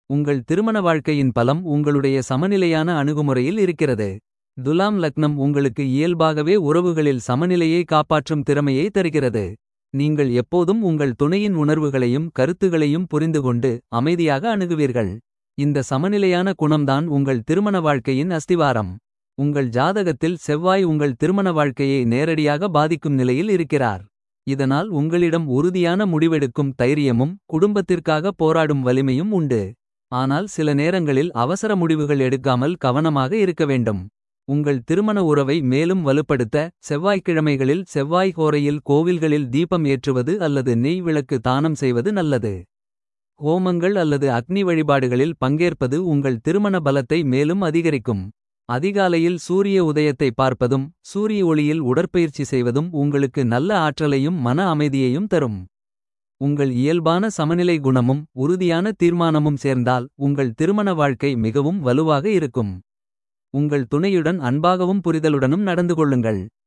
உங்கள் திருமண வாழ்க்கையின் பலம் உங்களுடைய சமநிலையான அணுகுமுறையில் இருக்கிறது. துலாம் லக்னம் உங்களுக்கு இயல்பாகவே உறவுகளில் சமநிலையை காப்பாற்றும் திறமையை தருகிறது. நீங்கள் எப்போதும் உங்கள் துணையின் உணர்வுகளையும் கருத்துகளையும் புரிந்துகொண்டு அமைதியாக அணுகுவீர்கள். இந்த சமநிலையான குணம்தான் உங்கள் திருமண வாழ்க்கையின் அஸ்திவாரம். உங்கள் ஜாதகத்தில் செவ்வாய் உங்கள் திருமண வாழ்க்கையை நேரடியாக பாதிக்கும் நிலையில் இருக்கிறார். இதனால் உங்களிடம் உறுதியான முடிவெடுக்கும் தைரியமும் குடும்பத்திற்காக போராடும் வலிமையும் உண்டு. ஆனால் சில நேரங்களில் அவசர முடிவுகள் எடுக்காமல் கவனமாக இருக்க வேண்டும். உங்கள் திருமண உறவை மேலும் வலுப்படுத்த செவ்வாய்க்கிழமைகளில் செவ்வாய் ஹோரையில் கோவில்களில் தீபம் ஏற்றுவது அல்லது நெய் விளக்கு தானம் செய்வது நல்லது. ஹோமங்கள் அல்லது அக்னி வழிபாடுகளில் பங்கேற்பது உங்கள் திருமண பலத்தை மேலும் அதிகரிக்கும். அதிகாலையில் சூரிய உதயத்தை பார்ப்பதும் சூரிய ஒளியில் உடற்பயிற்சி செய்வதும் உங்களுக்கு நல்ல ஆற்றலையும் மன அமைதியையும் தரும். உங்கள் இயல்பான சமநிலை குணமும் உறுதியான தீர்மானமும் சேர்ந்தால் உங்கள் திருமண வாழ்க்கை மிகவும் வலுவாக இருக்கும். உங்கள் துணையுடன் அன்பாகவும் புரிதலுடனும் நடந்து கொள்ளுங்கள்.